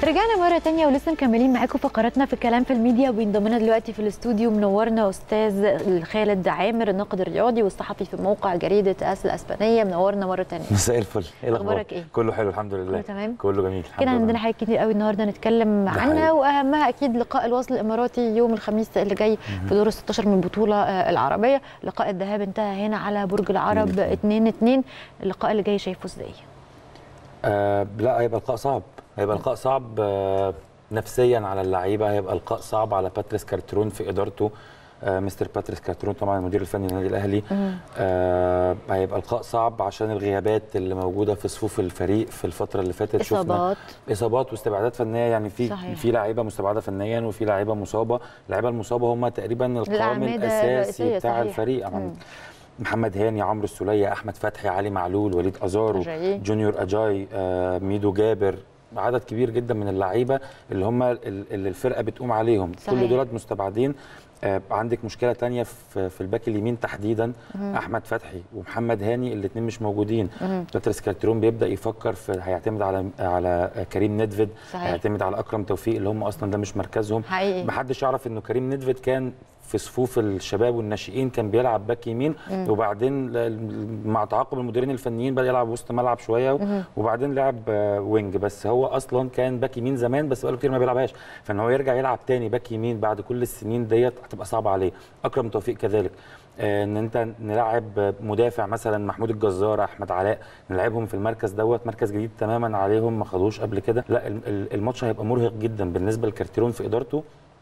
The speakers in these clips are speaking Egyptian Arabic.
رجعنا مرة تانية ولسه مكملين معاكم فقراتنا في كلام في الميديا وبينضم لنا دلوقتي في الاستوديو منورنا أستاذ خالد عامر الناقد الرياضي والصحفي في موقع جريدة أس الأسبانية منورنا مرة تانية مساء الفل ايه الاخبار أخبارك إيه؟ كله حلو الحمد لله كله تمام؟ كله جميل الحمد كده لله. عندنا حاجات كتير قوي النهارده نتكلم ده عنها حقيقي. واهمها اكيد لقاء الوصل الاماراتي يوم الخميس اللي جاي في دور ال 16 من البطوله آه، العربيه لقاء الذهاب انتهى هنا على برج العرب 2 2 اللقاء اللي جاي شايفه ازاي آه لا هيبقى لقاء صعب هيبقى لقاء صعب آه نفسيا على اللعيبه هيبقى لقاء صعب على باتريس كارترون في ادارته آه مستر باتريس كارترون طبعا المدير الفني للنادي الاهلي آه هيبقى لقاء صعب عشان الغيابات اللي موجوده في صفوف الفريق في الفتره اللي فاتت شفنا اصابات اصابات واستبعادات فنيه يعني في صحيح. في لعيبه مستبعده فنيا وفي لعيبه مصابه اللعيبه المصابه هم تقريبا القوام الأعمدة الاساسي الرئيسية، بتاع صحيح. الفريق مم. محمد هاني عمرو السوليه احمد فتحي علي معلول وليد ازارو أجاي. جونيور اجاي آه، ميدو جابر عدد كبير جدا من اللعيبه اللي هم ال- اللي الفرقه بتقوم عليهم صحيح. كل دولت مستبعدين آه، عندك مشكله تانية في في الباك اليمين تحديدا احمد فتحي ومحمد هاني الاثنين مش موجودين باتريس كارترون بيبدا يفكر في هيعتمد على على كريم ندفيد صحيح. هيعتمد على اكرم توفيق اللي هم اصلا ده مش مركزهم حقيقي محدش يعرف انه كريم ندفد كان في صفوف الشباب والناشئين كان بيلعب باك يمين وبعدين ل- مع تعاقب المديرين الفنيين بدا يلعب وسط ملعب شويه وبعدين لعب آه، وينج بس هو اصلا كان باك يمين زمان بس بقاله كتير ما بيلعبهاش فان هو يرجع يلعب تاني باك يمين بعد كل السنين ديت هتبقى صعبه عليه اكرم توفيق كذلك آه، ان انت نلعب مدافع مثلا محمود الجزار احمد علاء نلعبهم في المركز دوت مركز جديد تماما عليهم ما خدوش قبل كده لا ال- ال- الماتش هيبقى مرهق جدا بالنسبه لكارتيرون في ادارته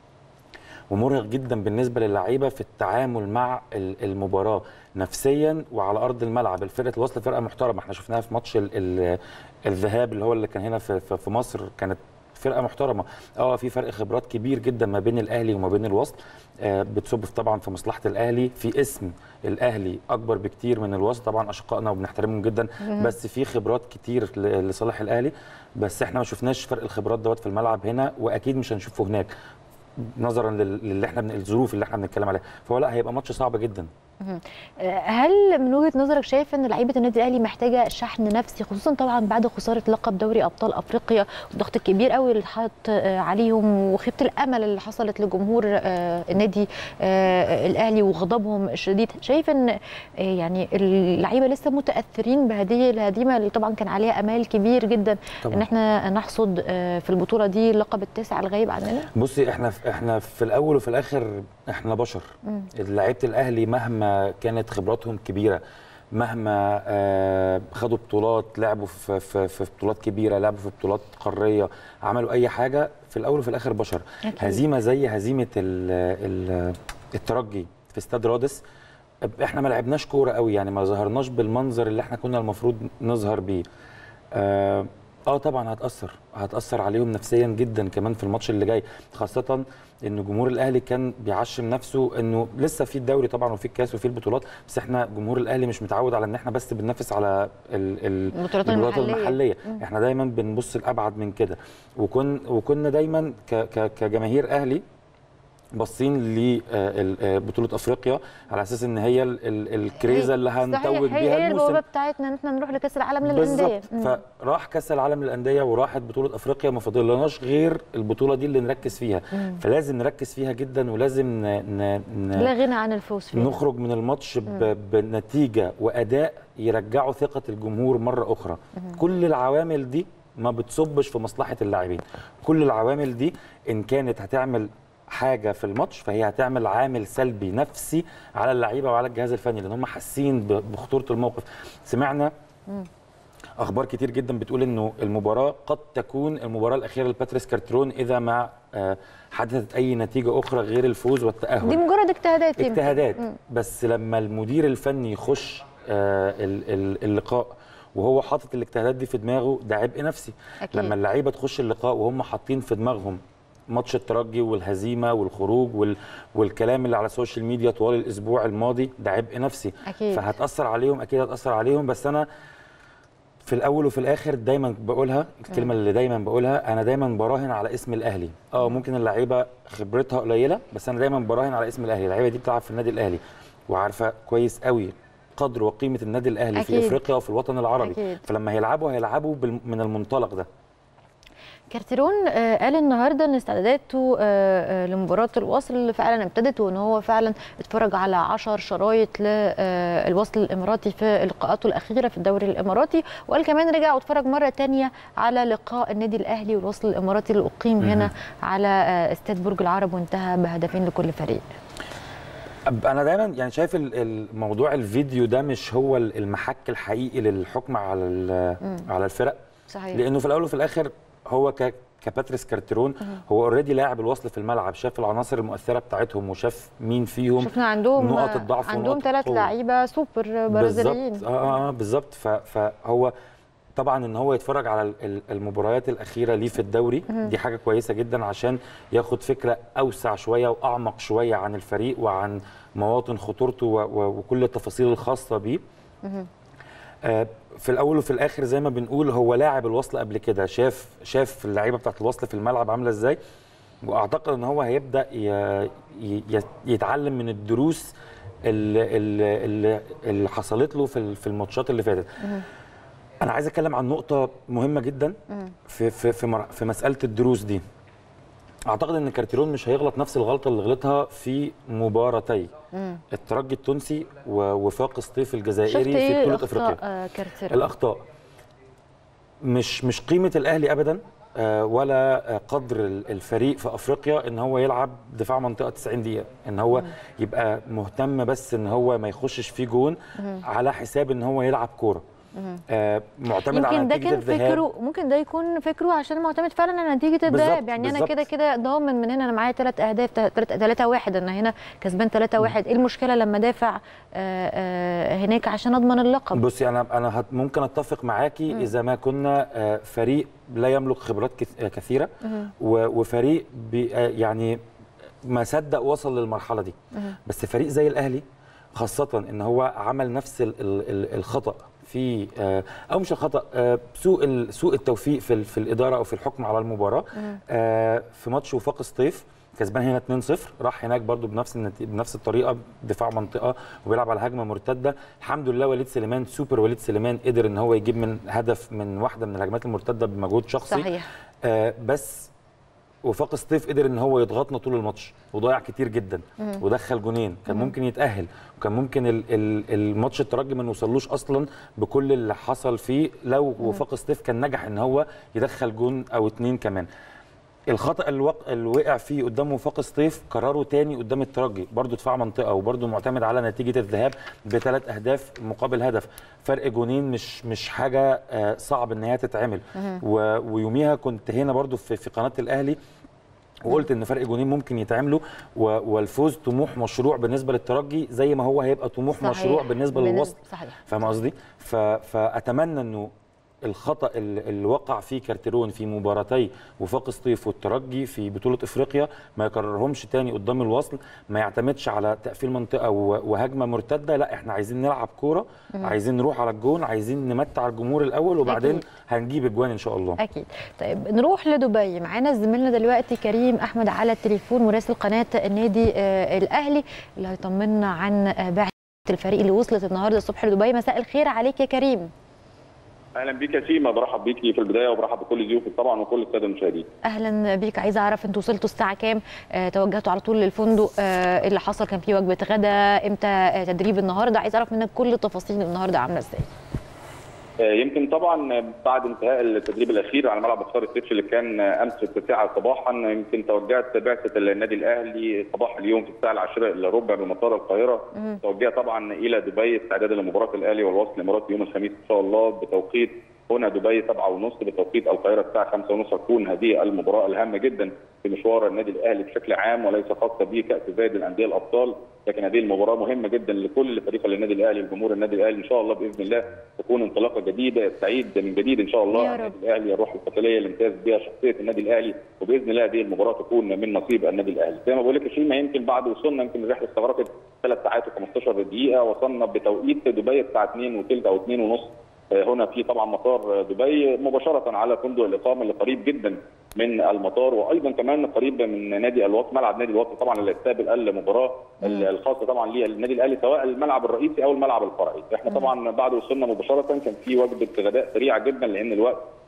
ومرهق جدا بالنسبه للعيبه في التعامل مع ال- المباراه نفسيا وعلى ارض الملعب الفرقه الوصل فرقه محترمه احنا شفناها في ماتش ال ال الذهاب اللي هو اللي كان هنا في, في في مصر كانت فرقه محترمه اه في فرق خبرات كبير جدا ما بين الاهلي وما بين الوصل آه بتصب في- طبعا في مصلحه الاهلي في اسم الاهلي اكبر بكتير من الوصل طبعا اشقائنا وبنحترمهم جدا بس في خبرات كتير ل- لصالح الاهلي بس احنا ما شفناش فرق الخبرات دوت في الملعب هنا واكيد مش هنشوفه هناك نظرا لل- للي احنا بن- الظروف اللي احنا بنتكلم عليها فهو لا هيبقى ماتش صعب جدا آه، هل من وجهه نظرك شايف ان لعيبه النادي الاهلي محتاجه شحن نفسي خصوصا طبعا بعد خساره لقب دوري ابطال افريقيا والضغط الكبير قوي اللي اتحط آه، عليهم وخيبه الامل اللي حصلت لجمهور آه، النادي آه، الاهلي وغضبهم الشديد شايف ان آه، يعني اللعيبه لسه متاثرين بهذه الهزيمه اللي طبعا كان عليها امال كبير جدا طبعاً. ان احنا نحصد آه، في البطوله دي اللقب التاسع الغايب عننا بصي احنا احنا في الاول وفي الاخر احنا بشر لعيبه الاهلي مهما كانت خبراتهم كبيره مهما آه، خدوا بطولات لعبوا في, في, في بطولات كبيره لعبوا في بطولات قاريه عملوا اي حاجه في الاول وفي الاخر بشر أكيد. هزيمه زي هزيمه ال ال الترجي في استاد رادس احنا ما لعبناش كوره قوي يعني ما ظهرناش بالمنظر اللي احنا كنا المفروض نظهر بيه اه آه طبعا هتاثر هتاثر عليهم نفسيا جدا كمان في الماتش اللي جاي خاصه ان جمهور الاهلي كان بيعشم نفسه انه لسه في الدوري طبعا وفي الكاس وفي البطولات بس احنا جمهور الاهلي مش متعود على ان احنا بس بننافس على ال ال البطولات البطولات المحلية. المحليه احنا دايما بنبص لابعد من كده وكن وكنا دايما ك ك كجماهير اهلي باصين لبطوله افريقيا على اساس ان هي ال- ال- الكريزه اللي هنتوج صحيح، بيها هي البوابه الموسم بتاعتنا ان احنا نروح لكاس العالم للانديه بالظبط فراح كاس العالم للانديه وراحت بطوله افريقيا ما فاضلناش غير البطوله دي اللي نركز فيها فلازم نركز فيها جدا ولازم ن... ن... ن... لا غنى عن الفوز فيها نخرج من الماتش ب... بنتيجه واداء يرجعوا ثقه الجمهور مره اخرى كل العوامل دي ما بتصبش في مصلحه اللاعبين كل العوامل دي ان كانت هتعمل حاجه في الماتش فهي هتعمل عامل سلبي نفسي على اللعيبه وعلى الجهاز الفني لان هم حاسين ب- بخطوره الموقف سمعنا اخبار كتير جدا بتقول انه المباراه قد تكون المباراه الاخيره لباتريس كارترون اذا ما آه، حدثت اي نتيجه اخرى غير الفوز والتاهل دي مجرد اجتهادات يمكن. اجتهادات بس لما المدير الفني يخش آه، ال- ال- اللقاء وهو حاطط الاجتهادات دي في دماغه ده عبء نفسي أكيد. لما اللعيبه تخش اللقاء وهم حاطين في دماغهم ماتش الترجي والهزيمه والخروج وال... والكلام اللي على السوشيال ميديا طوال الاسبوع الماضي ده عبء نفسي أكيد. فهتاثر عليهم اكيد هتاثر عليهم بس انا في الاول وفي الاخر دايما بقولها الكلمه اللي دايما بقولها انا دايما براهن على اسم الاهلي اه ممكن اللعيبه خبرتها قليله بس انا دايما براهن على اسم الاهلي اللعيبه دي بتلعب في النادي الاهلي وعارفه كويس قوي قدر وقيمه النادي الاهلي أكيد. في افريقيا وفي الوطن العربي أكيد. فلما هيلعبوا هيلعبوا بال- من المنطلق ده كارتيرون آه، قال النهارده ان استعداداته آه، آه، لمباراه الوصل فعلا ابتدت وان هو فعلا اتفرج على 10 شرايط للوصل الاماراتي في لقاءاته الاخيره في الدوري الاماراتي وقال كمان رجع واتفرج مره تانية على لقاء النادي الاهلي والوصل الاماراتي اللي اقيم هنا على آه، استاد برج العرب وانتهى بهدفين لكل فريق أب- انا دايما يعني شايف ال- الموضوع الفيديو ده مش هو ال- المحك الحقيقي للحكم على ال- على الفرق صحيح لانه في الاول وفي الاخر هو ك كباتريس كارتيرون هو اوريدي لاعب الوصل في الملعب شاف العناصر المؤثره بتاعتهم وشاف مين فيهم شفنا عندهم نقط الضعف عندهم ونقط ثلاث القوة. لعيبه سوبر برازيليين بالظبط اه اه بالظبط ف- فهو طبعا ان هو يتفرج على ال- ال- المباريات الاخيره ليه في الدوري دي حاجه كويسه جدا عشان ياخد فكره اوسع شويه واعمق شويه عن الفريق وعن مواطن خطورته و- و- وكل التفاصيل الخاصه بيه آه، في الاول وفي الاخر زي ما بنقول هو لاعب الوصل قبل كده شاف شاف اللعيبه بتاعت الوصل في الملعب عامله ازاي واعتقد ان هو هيبدا ي- ي- يتعلم من الدروس اللي, اللي, اللي حصلت له في ال- في الماتشات اللي فاتت انا عايز اتكلم عن نقطه مهمه جدا في في في, مر- في مساله الدروس دي اعتقد ان كارتيرون مش هيغلط نفس الغلطه اللي غلطها في مباراتي الترجي التونسي ووفاق سطيف شفت الجزائري في ايه بطوله اخطاء افريقيا آه، كارتيرون الاخطاء مش مش قيمه الاهلي ابدا آه، ولا آه، قدر ال- الفريق في افريقيا ان هو يلعب دفاع منطقه 90 دقيقه ان هو يبقى مهتم بس ان هو ما يخشش فيه جون على حساب ان هو يلعب كوره آه، معتمد على يمكن ده نتيجه كان الذهاب فكره ممكن ده يكون فكره عشان معتمد فعلا على نتيجه بالظبط، الذهاب يعني انا بالظبط. كده كده ضامن من هنا انا معايا ثلاث اهداف 3 1 انا هنا كسبان 3 1 ايه المشكله لما دافع آه، آه، هناك عشان اضمن اللقب بصي انا انا هت- ممكن اتفق معاكي اذا ما كنا آه، فريق لا يملك خبرات كث- آه، كثيره و- وفريق بي- آه، يعني ما صدق وصل للمرحله دي بس فريق زي الاهلي خاصه ان هو عمل نفس ال- ال- ال- الخطا في آه، او مش الخطا آه، سوء ال- سوء التوفيق في ال- في الاداره او في الحكم على المباراه آه، في ماتش وفاق سطيف كسبان هنا 2-0 راح هناك برضو بنفس النتي... بنفس الطريقه دفاع منطقه وبيلعب على هجمه مرتده الحمد لله وليد سليمان سوبر وليد سليمان قدر ان هو يجيب من هدف من واحده من الهجمات المرتده بمجهود شخصي صحيح آه بس وفاق سطيف قدر ان هو يضغطنا طول الماتش وضيع كتير جدا ودخل جونين كان ممكن يتاهل وكان ممكن ال- ال- الماتش الترجي ما نوصلوش اصلا بكل اللي حصل فيه لو وفاق سطيف كان نجح ان هو يدخل جون او اتنين كمان الخطا اللي, وق... اللي وقع فيه قدام وفاق سطيف كرره تاني قدام الترجي برضه دفاع منطقه وبرضه معتمد على نتيجه الذهاب بثلاث اهداف مقابل هدف فرق جونين مش مش حاجه آه، صعب ان هي تتعمل و... ويوميها كنت هنا برضه في, في قناه الاهلي وقلت ان فرق جونين ممكن يتعملوا و... والفوز طموح مشروع بالنسبه للترجي زي ما هو هيبقى طموح صحيح. مشروع بالنسبه بالنسبة- للوسط صحيح فاهم قصدي؟ ف... فاتمنى انه الخطا اللي اللي وقع فيه كارتيرون في مباراتي وفاق سطيف والترجي في بطوله افريقيا ما يكررهمش تاني قدام الوصل ما يعتمدش على تقفيل منطقه و- وهجمه مرتده لا احنا عايزين نلعب كوره عايزين نروح على الجون عايزين نمتع الجمهور الاول وبعدين أكيد. هنجيب اجوان ان شاء الله اكيد طيب نروح لدبي معانا زميلنا دلوقتي كريم احمد على التليفون مراسل قناه النادي آه، الاهلي اللي هيطمنا عن آه، بعثه الفريق اللي وصلت النهارده الصبح لدبي مساء الخير عليك يا كريم اهلا بيك يا سيما برحب بيكي في البدايه وبرحب بكل ضيوفك طبعا وكل الساده المشاهدين اهلا بيك عايزه اعرف انتوا وصلتوا الساعه كام آه، توجهتوا على طول للفندق آه، إيه اللي حصل كان في وجبه غدا امتى آه، تدريب النهارده عايزه اعرف منك كل تفاصيل النهارده عامله ازاي آه، يمكن طبعا بعد انتهاء التدريب الاخير على ملعب اختار السيتش اللي كان آه، امس في التاسعه صباحا يمكن توجهت بعثه النادي الاهلي صباح اليوم في الساعه العاشره الا ربع بمطار القاهره توجهها طبعا الى دبي استعدادا لمباراه الاهلي والوصل الاماراتي يوم الخميس ان شاء الله بتوقيت هنا دبي 7 ونص بتوقيت القاهره الساعه 5 ونص تكون هذه المباراه الهامه جدا في مشوار النادي الاهلي بشكل عام وليس خاصه بكاس زايد الانديه الابطال لكن هذه المباراه مهمه جدا لكل فريق النادي الاهلي وجمهور النادي الاهلي ان شاء الله باذن الله تكون انطلاقه جديده يستعيد من جديد ان شاء الله يا رب. النادي الاهلي الروح القتاليه اللي امتاز بها شخصيه النادي الاهلي وباذن الله هذه المباراه تكون من نصيب النادي الاهلي زي ما بقول لك يا شيماء يمكن بعد وصولنا يمكن الرحله استغرقت ثلاث ساعات و15 دقيقه وصلنا بتوقيت دبي الساعه 2 وثلث او 2 ونص هنا في طبعا مطار دبي مباشره على فندق الاقامه اللي قريب جدا من المطار وايضا كمان قريب من نادي الوطن ملعب نادي الوطن طبعا اللي يستقبل المباراه الخاصه طبعا للنادي الاهلي سواء الملعب الرئيسي او الملعب الفرعي احنا طبعا بعد وصولنا مباشره كان في وجبه غداء سريعه جدا لان الوقت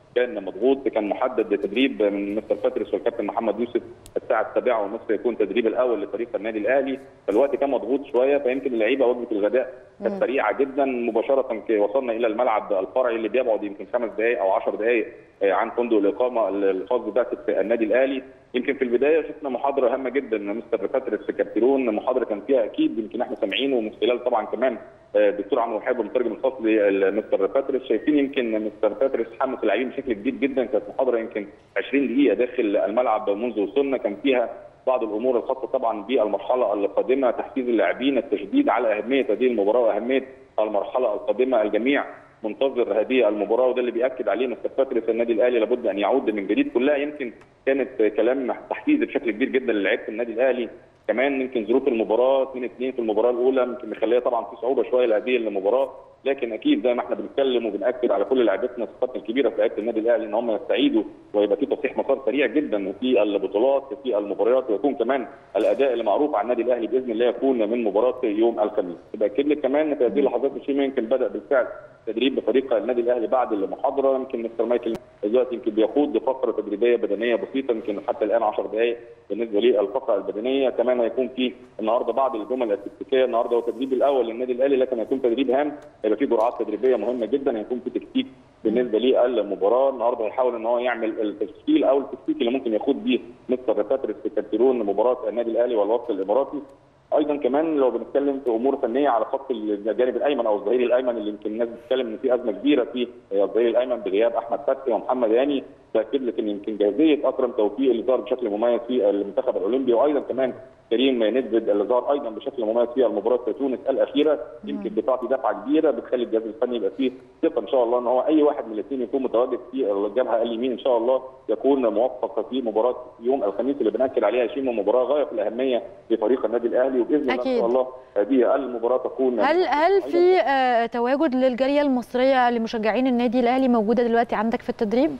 كان مضغوط كان محدد لتدريب من مستر باتريس والكابتن محمد يوسف الساعه السابعه ونصف يكون تدريب الاول لفريق النادي الاهلي فالوقت كان مضغوط شويه فيمكن اللعيبه وجبه الغداء كانت سريعه جدا مباشره وصلنا الى الملعب الفرعي اللي بيبعد يمكن خمس دقائق او 10 دقائق عن فندق الاقامه الخاص ببعثه النادي الاهلي يمكن في البدايه شفنا محاضره هامه جدا مستر باتريس في كابترون محاضره كان فيها اكيد يمكن احنا سامعين ومن خلال طبعا كمان الدكتور عمرو وحيد المترجم الخاص لمستر باتريس شايفين يمكن مستر باتريس حمس اللاعبين بشكل كبير جدا كانت محاضره يمكن 20 دقيقه داخل الملعب منذ وصلنا كان فيها بعض الامور الخاصه طبعا بالمرحله القادمه تحفيز اللاعبين التشديد على اهميه هذه المباراه واهميه المرحله القادمه الجميع منتظر هذه المباراه وده اللي بياكد عليه مستر باتريس النادي الاهلي لابد ان يعود من جديد كلها يمكن كانت كلام تحفيز بشكل كبير جدا للاعيبه النادي الاهلي كمان يمكن ظروف المباراه 2 2 في المباراه الاولى يمكن مخليها طبعا في صعوبه شويه لهذه المباراه لكن اكيد زي ما احنا بنتكلم وبناكد على كل لاعبتنا الثقات الكبيره في لعيبه النادي الاهلي ان هم يستعيدوا ويبقى في تصحيح مسار سريع جدا في البطولات في المباريات ويكون كمان الاداء اللي معروف عن النادي الاهلي باذن الله يكون من مباراه يوم الخميس. باكد لك كمان في هذه اللحظات الشيء يمكن بدا بالفعل تدريب بفريق النادي الاهلي بعد المحاضره يمكن مستر مايكل دلوقتي يمكن بيقود فقره تدريبيه بدنيه بسيطه يمكن حتى الان 10 دقائق بالنسبه للفقره البدنيه كمان هيكون في النهارده بعض الجمل التكتيكيه النهارده هو التدريب الاول للنادي الاهلي لكن هيكون تدريب هام هيبقى في جرعات تدريبيه مهمه جدا هيكون في تكتيك بالنسبه للمباراه النهارده هيحاول ان هو يعمل التشكيل او التكتيك اللي ممكن يخوض بيه مستر باتريس في كابترون مباراه النادي الاهلي والوفد الاماراتي ايضا كمان لو بنتكلم في امور فنيه على خط الجانب الايمن او الظهير الايمن اللي يمكن الناس بتتكلم ان في ازمه كبيره في الظهير الايمن بغياب احمد فتحي ومحمد هاني باكد لك ان يمكن جاهزيه اكرم توفيق اللي ظهر بشكل مميز في المنتخب الاولمبي وايضا كمان كريم نزبد اللي ظهر ايضا بشكل مميز في المباراه في تونس الاخيره يمكن بتعطي دفعه كبيره بتخلي الجهاز الفني يبقى فيه ثقه ان شاء الله ان هو اي واحد من الاثنين يكون متواجد في الجبهه اليمين ان شاء الله يكون موفق في مباراه يوم الخميس اللي بناكد عليها شيما مباراه غايه في الاهميه لفريق النادي الاهلي وباذن الله ان شاء الله هذه المباراه تكون هل هل في آه تواجد للجاليه المصريه لمشجعين النادي الاهلي موجوده دلوقتي عندك في التدريب؟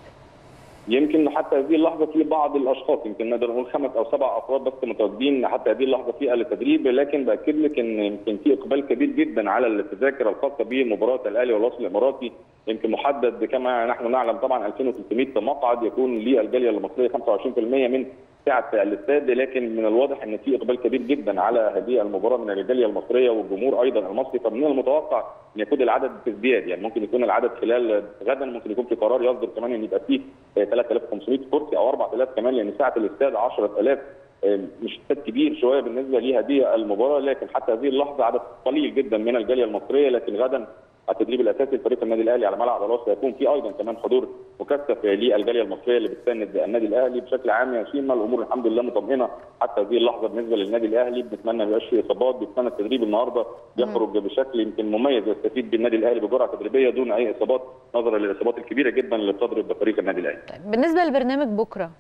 يمكن حتى هذه اللحظه في بعض الاشخاص يمكن نقدر نقول خمس او سبع افراد بس متواجدين حتى هذه اللحظه في التدريب لكن باكد لك ان يمكن في اقبال كبير جدا على التذاكر الخاصه بمباراه الاهلي والوصل الاماراتي يمكن محدد كما نحن نعلم طبعا 2300 مقعد يكون للجاليه المصريه 25% من سعه الاستاد لكن من الواضح ان في اقبال كبير جدا على هذه المباراه من الجاليه المصريه والجمهور ايضا المصري فمن المتوقع ان يكون العدد في ازدياد يعني ممكن يكون العدد خلال غدا ممكن يكون في قرار يصدر كمان ان يبقى فيه 3500 كرسي او 4000 كمان لان سعه الاستاد 10000 مش استاد كبير شويه بالنسبه لهذه المباراه لكن حتى هذه اللحظه عدد قليل جدا من الجاليه المصريه لكن غدا التدريب الاساسي لفريق النادي الاهلي على ملعب الوسط هيكون في ايضا كمان حضور مكثف للجاليه المصريه اللي بتساند النادي الاهلي بشكل عام يا شيما الامور الحمد لله مطمئنه حتى هذه اللحظه بالنسبه للنادي الاهلي بنتمنى ما يبقاش في اصابات بنتمنى التدريب النهارده يخرج بشكل يمكن مميز يستفيد بالنادي الاهلي بجرعه تدريبيه دون اي اصابات نظرا للاصابات الكبيره جدا اللي بتضرب بفريق النادي الاهلي. طيب بالنسبه للبرنامج بكره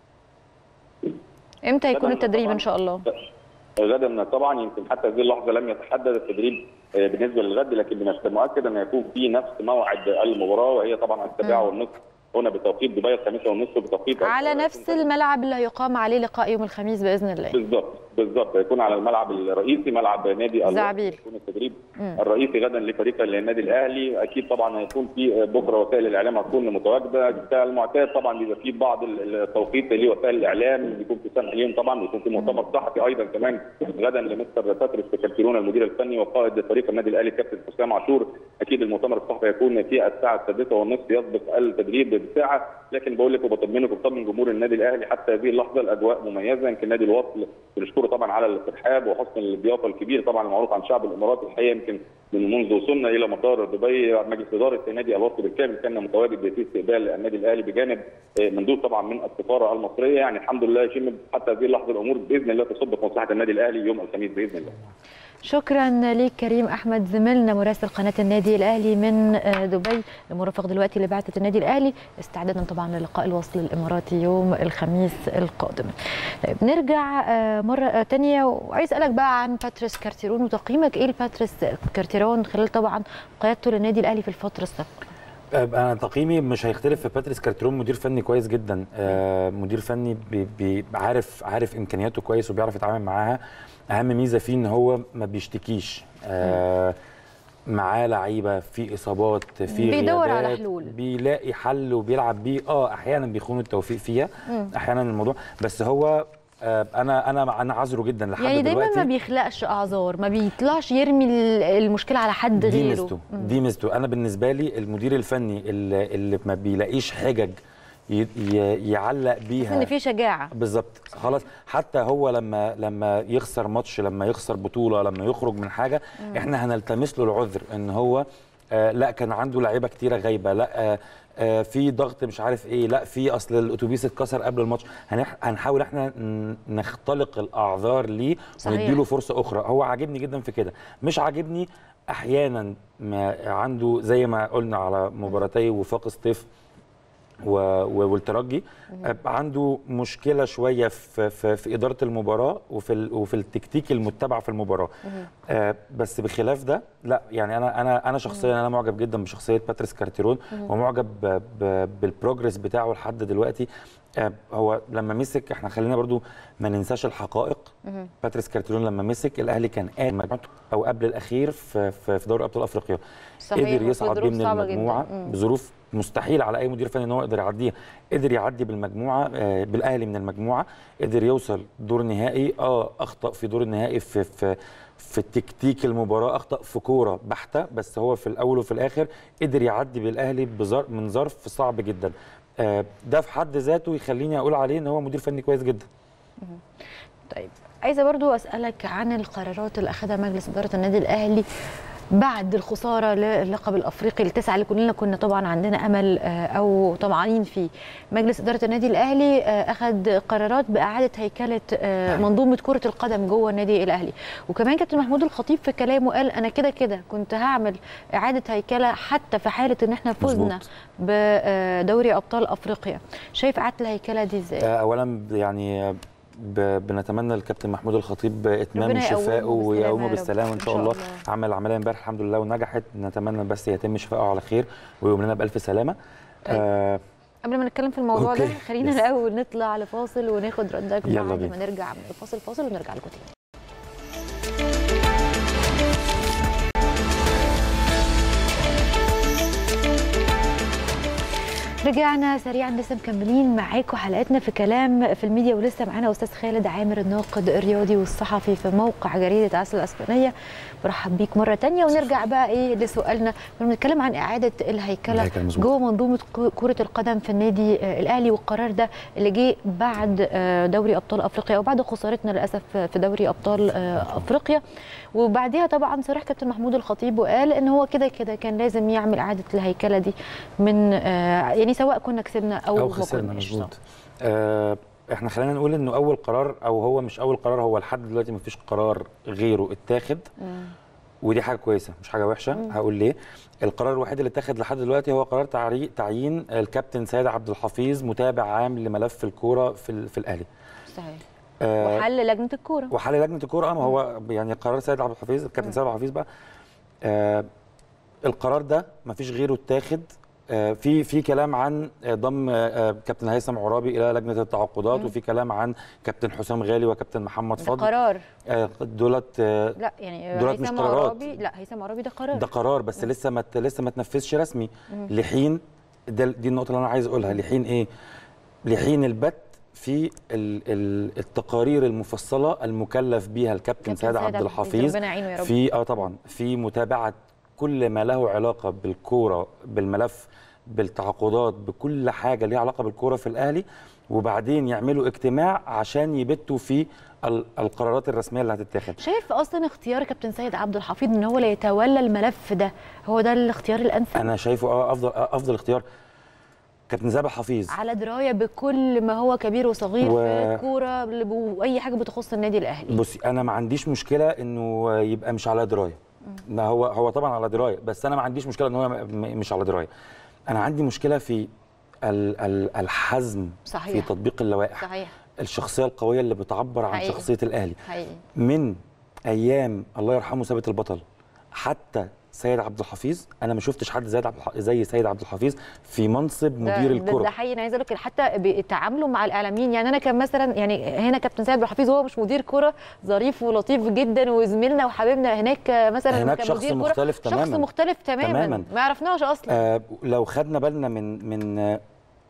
امتى يكون التدريب ان شاء الله؟ غدا طبعا يمكن حتى هذه اللحظه لم يتحدد التدريب بالنسبه للغد لكن من المؤكد ان يكون في نفس موعد المباراه وهي طبعا السابعه والنصف هنا بتوقيت دبي الخامسه والنصف بتوقيت على نفس الملعب اللي هيقام عليه لقاء يوم الخميس باذن الله بالظبط بالظبط هيكون على الملعب الرئيسي ملعب نادي زعبيل يكون التدريب مم. الرئيسي غدا لفريق النادي الاهلي اكيد طبعا هيكون في بكره وسائل الاعلام هتكون متواجده كالمعتاد طبعا بيبقى في بعض التوقيت لوسائل الاعلام بيكون في سمح ليهم طبعا بيكون في مؤتمر صحفي ايضا كمان غدا لمستر باتريس في كابتن المدير الفني وقائد فريق النادي الاهلي كابتن حسام عاشور اكيد المؤتمر الصحفي هيكون في الساعه السادسه والنصف يسبق التدريب بساعه لكن بقول لك وبطمنك وبطمن جمهور النادي الاهلي حتى هذه اللحظه الاجواء مميزه يمكن نادي الوصل بنشكره طبعا على الترحاب وحسن الضيافه الكبير طبعا المعروف عن شعب الامارات الحقيقه يمكن من منذ وصولنا الى مطار دبي مجلس اداره نادي الوصل بالكامل كان متواجد في استقبال النادي الاهلي بجانب مندوب طبعا من السفاره المصريه يعني الحمد لله يشم حتى هذه اللحظه الامور باذن الله تصب في مصلحه النادي الاهلي يوم الخميس باذن الله. شكرا ليك كريم احمد زميلنا مراسل قناه النادي الاهلي من دبي المرافق دلوقتي لبعثه النادي الاهلي استعدادا طبعا للقاء الوصل الاماراتي يوم الخميس القادم. طيب نرجع مره ثانيه وعايز اسالك بقى عن باتريس كارتيرون وتقييمك ايه لباتريس كارتيرون خلال طبعا قيادته للنادي الاهلي في الفتره السابقه. انا تقييمي مش هيختلف في باتريس كارترون مدير فني كويس جدا مدير فني بي بي عارف عارف امكانياته كويس وبيعرف يتعامل معاها اهم ميزه فيه ان هو ما بيشتكيش معاه لعيبه في اصابات في بيدور على غيابات، حلول. بيلاقي حل وبيلعب بيه اه احيانا بيخون التوفيق فيها احيانا الموضوع بس هو آه انا انا انا عذره جدا لحد يعني دايما دلوقتي ما بيخلقش اعذار ما بيطلعش يرمي ال- المشكله على حد دي غيره ميزته دي ميزته انا بالنسبه لي المدير الفني اللي, اللي ما بيلاقيش حجج ي- ي- يعلق بس بيها ان في شجاعه بالظبط خلاص حتى هو لما لما يخسر ماتش لما يخسر بطوله لما يخرج من حاجه احنا هنلتمس له العذر ان هو آه لا كان عنده لعيبه كتيره غايبه لا آه آه في ضغط مش عارف ايه لا في اصل الاتوبيس اتكسر قبل الماتش هنح- هنحاول احنا ن- نختلق الاعذار ليه صحيح. ونديله فرصه اخرى هو عاجبني جدا في كده مش عاجبني احيانا ما عنده زي ما قلنا على مباراتي وفاق سطيف و- و- والترجي أبقى عنده مشكله شويه في, في, في اداره المباراه وفي ال- وفي التكتيك المتبع في المباراه آه بس بخلاف ده لا يعني انا انا انا شخصيا انا معجب جدا بشخصيه باتريس كارتيرون ومعجب ب- ب- بالبروجرس بتاعه لحد دلوقتي آه هو لما مسك احنا خلينا برضو ما ننساش الحقائق باتريس كارتيرون لما مسك الاهلي كان قاعد مجموعته او قبل الاخير في في في دوري ابطال افريقيا صحيح، قدر وفي يصعد بيه ظروف من صعبة جداً. المجموعه مم. بظروف مستحيل على اي مدير فني ان هو يقدر يعديها قدر يعدي بالمجموعه آه، بالاهلي من المجموعه قدر يوصل دور نهائي اه اخطا في دور النهائي في في في تكتيك المباراه اخطا في كوره بحته بس هو في الاول وفي الاخر قدر يعدي بالاهلي بظر- من ظرف صعب جدا آه، ده في حد ذاته يخليني اقول عليه ان هو مدير فني كويس جدا طيب عايزه برضو اسالك عن القرارات اللي اخذها مجلس اداره النادي الاهلي بعد الخساره للقب الافريقي التسعه اللي كلنا كنا طبعا عندنا امل آه، او طمعانين فيه مجلس اداره النادي الاهلي آه، اخذ قرارات باعاده هيكله آه، منظومه كره القدم جوه النادي الاهلي وكمان كابتن محمود الخطيب في كلامه قال انا كده كده كنت هعمل اعاده هيكله حتى في حاله ان احنا فزنا مظبوط. بدوري ابطال افريقيا شايف اعاده الهيكله دي ازاي آه، اولا يعني ب- بنتمنى للكابتن محمود الخطيب اتمام ربنا شفائه يقومه ويقومه بالسلامة يا رب. بالسلامه ان شاء الله عمل العمليه امبارح الحمد لله ونجحت نتمنى بس يتم شفائه على خير ويقوم لنا بالف سلامه طيب. آه قبل ما نتكلم في الموضوع ده أوكي. خلينا يس. الاول نطلع لفاصل وناخد ردك يلا بعد بينا. ما نرجع من الفاصل فاصل ونرجع لكم تاني رجعنا سريعا لسه مكملين معاكم حلقتنا في كلام في الميديا ولسه معانا استاذ خالد عامر الناقد الرياضي والصحفي في موقع جريده عسل الاسبانيه برحب بيك مره تانية ونرجع بقى ايه لسؤالنا كنا بنتكلم عن اعاده الهيكله الهيكلة مظبوط. جوه منظومه ك- كره القدم في النادي آه، الاهلي والقرار ده اللي جه بعد آه، دوري ابطال افريقيا وبعد خسارتنا للاسف في دوري ابطال آه، افريقيا وبعديها طبعا صرح كابتن محمود الخطيب وقال ان هو كده كده كان لازم يعمل اعاده الهيكله دي من آه، يعني سواء كنا كسبنا او, او ما خسرنا كناش مظبوط آه احنا خلينا نقول انه اول قرار او هو مش اول قرار هو لحد دلوقتي مفيش قرار غيره اتاخد ودي حاجه كويسه مش حاجه وحشه هقول ليه القرار الوحيد اللي اتاخد لحد دلوقتي هو قرار تعري- تعيين الكابتن سيد عبد الحفيظ متابع عام لملف الكوره في, ال- في الاهلي صحيح آه وحل لجنه الكوره وحل لجنه الكوره ما هو يعني قرار سيد عبد الحفيظ الكابتن سيد عبد الحفيظ بقى آه القرار ده مفيش غيره اتاخد آه في في كلام عن آه، ضم آه، كابتن هيثم عرابي الى لجنه التعاقدات وفي كلام عن كابتن حسام غالي وكابتن محمد ده فضل قرار آه، دولت آه، لا يعني دولت مش هيثم قرارات. عرابي لا هيثم عرابي ده قرار ده قرار بس لسه ما ت- لسه ما تنفذش رسمي لحين ده دي النقطه اللي انا عايز اقولها لحين ايه لحين البت في ال- ال- التقارير المفصله المكلف بيها الكابتن كابتن سيد سيد عبد عبد الحفيظ ربنا يعينه يا رب. في اه طبعا في متابعه كل ما له علاقه بالكوره بالملف بالتعاقدات بكل حاجه ليها علاقه بالكوره في الاهلي وبعدين يعملوا اجتماع عشان يبتوا في ال- القرارات الرسميه اللي هتتاخد شايف اصلا اختيار كابتن سيد عبد الحفيظ ان هو اللي يتولى الملف ده هو ده الاختيار الانسب انا شايفه اه افضل آه افضل اختيار كابتن زابح حفيظ على درايه بكل ما هو كبير وصغير و- في الكوره واي حاجه بتخص النادي الاهلي بصي انا ما عنديش مشكله انه يبقى مش على درايه ما هو هو طبعا على درايه بس انا ما عنديش مشكله ان هو م- م- مش على درايه انا عندي مشكله في ال- ال- الحزم صحيح. في تطبيق اللوائح صحيح الشخصيه القويه اللي بتعبر عن حقيقي. شخصيه الاهلي حقيقي من ايام الله يرحمه ثابت البطل حتى سيد عبد الحفيظ انا ما شفتش حد زي عبد الح- زي سيد عبد الحفيظ في منصب ده- مدير ده- الكره ده حقيقي انا عايزه اقول لك حتى بيتعاملوا مع الاعلاميين يعني انا كان مثلا يعني هنا كابتن سيد عبد الحفيظ هو مش مدير كره ظريف ولطيف جدا وزميلنا وحبيبنا هناك مثلا هناك كان شخص مدير كرة، مختلف شخص تماماً. مختلف تماما, تماماً. ما عرفناش اصلا آه لو خدنا بالنا من من آه،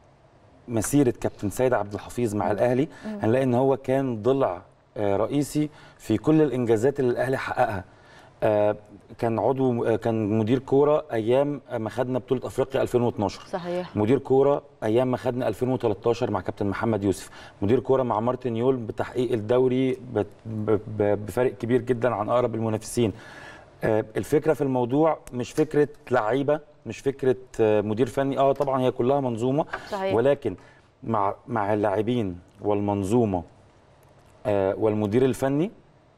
مسيره كابتن سيد عبد الحفيظ مع الاهلي هنلاقي ان هو كان ضلع آه رئيسي في كل الانجازات اللي الاهلي حققها آه كان عضو آه كان مدير كوره ايام ما خدنا بطوله افريقيا 2012 صحيح مدير كوره ايام ما خدنا 2013 مع كابتن محمد يوسف مدير كوره مع مارتن يول بتحقيق الدوري ب- ب- ب- بفرق كبير جدا عن اقرب المنافسين آه، الفكره في الموضوع مش فكره لعيبه مش فكره آه، مدير فني اه طبعا هي كلها منظومه صحيح. ولكن مع مع اللاعبين والمنظومه آه، والمدير الفني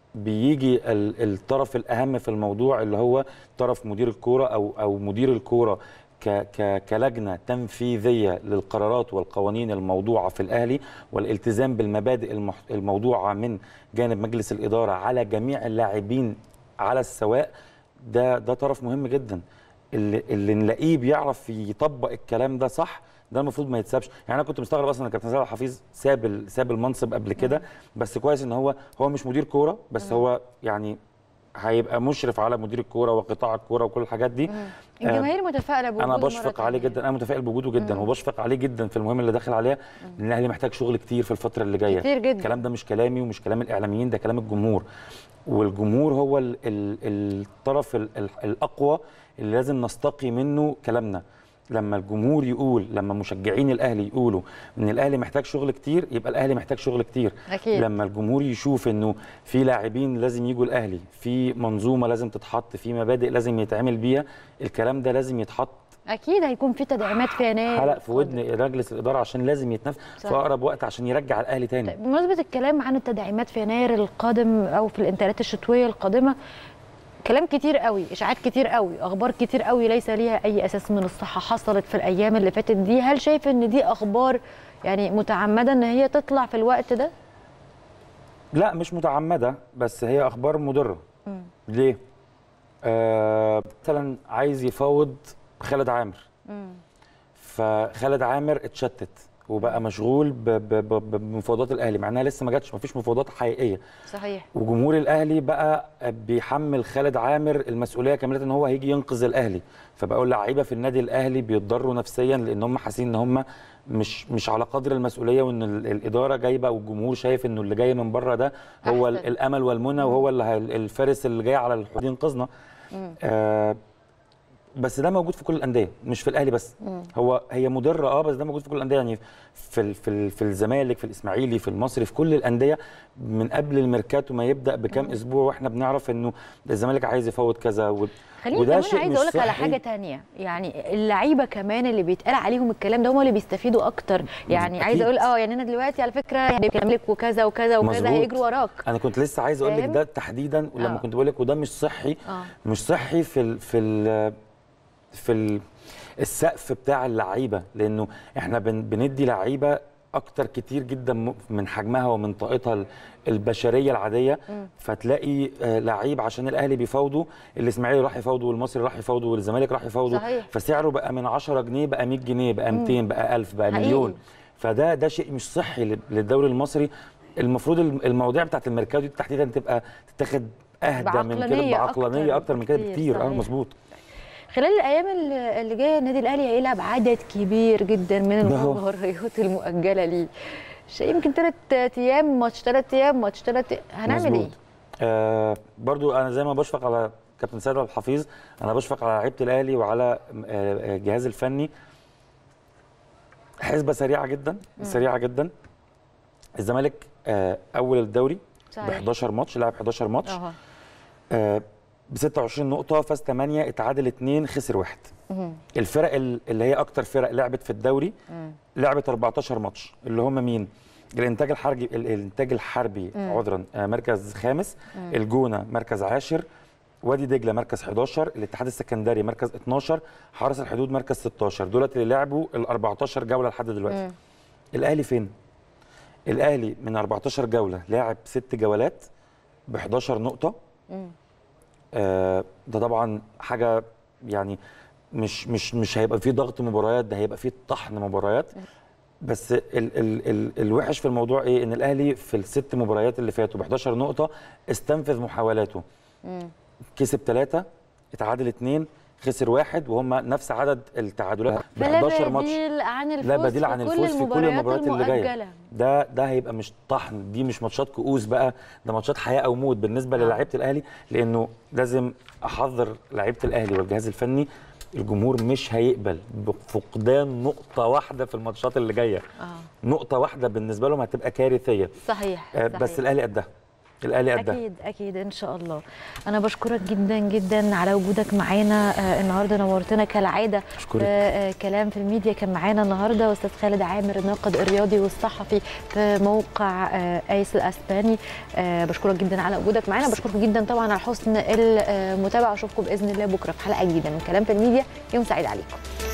بيجي ال- الطرف الاهم في الموضوع اللي هو طرف مدير الكوره او او مدير الكوره ك ك كلجنه تنفيذيه للقرارات والقوانين الموضوعه في الاهلي والالتزام بالمبادئ المح- الموضوعه من جانب مجلس الاداره على جميع اللاعبين على السواء ده ده طرف مهم جدا اللي اللي نلاقيه بيعرف يطبق الكلام ده صح ده المفروض ما يتسابش يعني انا كنت مستغرب اصلا ان كابتن سيد حفيظ ساب ال- ساب المنصب قبل كده بس كويس ان هو هو مش مدير كوره بس هو يعني هيبقى مشرف على مدير الكوره وقطاع الكوره وكل الحاجات دي الجماهير متفائله بوجوده انا مرة بشفق عليه تانية. جدا انا متفائل بوجوده جدا وبشفق عليه جدا في المهمه اللي داخل عليها لان الاهلي محتاج شغل كتير في الفتره اللي جايه كتير جدا. الكلام ده مش كلامي ومش كلام الاعلاميين ده كلام الجمهور والجمهور هو ال ال الطرف ال ال الاقوى اللي لازم نستقي منه كلامنا لما الجمهور يقول لما مشجعين الاهلي يقولوا ان الاهلي محتاج شغل كتير يبقى الاهلي محتاج شغل كتير أكيد. لما الجمهور يشوف انه في لاعبين لازم يجوا الاهلي في منظومه لازم تتحط في مبادئ لازم يتعمل بيها الكلام ده لازم يتحط اكيد هيكون في تدعيمات في يناير حلق في ودن مجلس الاداره عشان لازم يتنفذ صح. في اقرب وقت عشان يرجع الاهلي تاني بمناسبه الكلام عن التدعيمات في يناير القادم او في الانتقالات الشتويه القادمه كلام كتير قوي اشاعات كتير قوي اخبار كتير قوي ليس ليها اي اساس من الصحه حصلت في الايام اللي فاتت دي هل شايف ان دي اخبار يعني متعمده ان هي تطلع في الوقت ده لا مش متعمده بس هي اخبار مضره ليه آه مثلا عايز يفاوض خالد عامر فخالد عامر اتشتت وبقى مشغول ب- ب- ب- بمفاوضات الاهلي مع انها لسه ما جاتش ما فيش مفاوضات حقيقيه صحيح وجمهور الاهلي بقى بيحمل خالد عامر المسؤوليه كامله ان هو هيجي ينقذ الاهلي فبقوا اللعيبه في النادي الاهلي بيتضروا نفسيا لان هم حاسين ان هم مش مش على قدر المسؤوليه وان ال- الاداره جايبه والجمهور شايف انه اللي جاي من بره ده هو ال- أحسن. الامل والمنى وهو اللي هي- الفارس اللي جاي على الحدود ينقذنا آه بس ده موجود في كل الانديه مش في الاهلي بس هو هي مضره اه بس ده موجود في كل الانديه يعني في ال في ال في الزمالك في الاسماعيلي في المصري في كل الانديه من قبل الميركاتو ما يبدا بكام اسبوع واحنا بنعرف انه الزمالك عايز يفوت كذا و- خليني كمان عايزه اقول لك على حاجه تانية يعني اللعيبه كمان اللي بيتقال عليهم الكلام ده هم اللي بيستفيدوا اكتر يعني أكيد. عايزه اقول اه يعني انا دلوقتي على فكره يعني بيملك وكذا وكذا وكذا مظبوط. هيجروا وراك انا كنت لسه عايز اقول لك فاهم؟ ده تحديدا ولما آه. كنت بقول لك وده مش صحي آه. مش صحي في ال في ال في ال السقف بتاع اللعيبه لانه احنا بن بندي لعيبه اكتر كتير جدا م- من حجمها ومن طاقتها ال- البشريه العاديه فتلاقي آه، لعيب عشان الاهلي بيفاوضوا الاسماعيلي راح يفاوضوا والمصري راح يفاوضوا والزمالك راح يفاوضوا صحيح. فسعره بقى من 10 جنيه بقى 100 جنيه بقى 200 بقى 1000 بقى حقيقي. مليون فده ده شيء مش صحي لل- للدوري المصري المفروض الم- المواضيع بتاعت الميركاتو دي تحديدا تبقى تتاخد اهدى من كده بعقلانية بعقلانيه أكتر اكتر من كده بكتير، بكتير اه صحيح. مظبوط خلال الايام اللي اللي جايه النادي الاهلي هيلعب عدد كبير جدا من ده هو. المباريات المؤجله ليه شيء يمكن ثلاث ايام ماتش ثلاث ايام ماتش ثلاث هنعمل مظبوط. ايه؟ آه برضو انا زي ما بشفق على كابتن سيد عبد الحفيظ انا بشفق على لعيبه الاهلي وعلى آه، آه، الجهاز الفني حسبه سريعه جدا سريعه جدا الزمالك آه اول الدوري ب صحيح 11 ماتش لعب 11 ماتش اها آه ب 26 نقطه فاز 8 اتعادل 2 خسر 1 الفرق ال- اللي هي اكتر فرق لعبت في الدوري لعبت 14 ماتش اللي هم مين الانتاج الحربي الانتاج الحربي عذرا آه، مركز خامس الجونه مركز عاشر وادي دجله مركز 11 الاتحاد السكندري مركز 12 حرس الحدود مركز 16 دولت اللي لعبوا ال 14 جوله لحد دلوقتي الاهلي فين الاهلي من 14 جوله لاعب ست جولات ب 11 نقطه آه ده طبعا حاجه يعني مش مش مش هيبقى فيه ضغط مباريات ده هيبقى فيه طحن مباريات بس ال ال ال الوحش في الموضوع ايه ان الاهلي في الست مباريات اللي فاتوا ب 11 نقطه استنفذ محاولاته كسب ثلاثه اتعادل اثنين خسر واحد وهم نفس عدد التعادلات ب فلا 11 ماتش بديل عن الفوز لا بديل عن في الفوز في كل المباريات اللي جايه المؤجلة. ده ده هيبقى مش طحن دي مش ماتشات كؤوس بقى ده ماتشات حياه او موت بالنسبه للاعيبه الاهلي لانه لازم احذر لعيبه الاهلي والجهاز الفني الجمهور مش هيقبل بفقدان نقطه واحده في الماتشات اللي جايه اه نقطه واحده بالنسبه لهم هتبقى كارثيه صحيح, آه، صحيح. بس الاهلي قدها الاهلي قدها اكيد اكيد ان شاء الله انا بشكرك جدا جدا على وجودك معانا آه، النهارده نورتنا كالعاده أشكرك. في آه، كلام في الميديا كان معانا النهارده استاذ خالد عامر الناقد الرياضي والصحفي في موقع آه، ايس الاسباني آه، بشكرك جدا على وجودك معانا بشكركم جدا طبعا على حسن المتابعه اشوفكم باذن الله بكره في حلقه جديده من كلام في الميديا يوم سعيد عليكم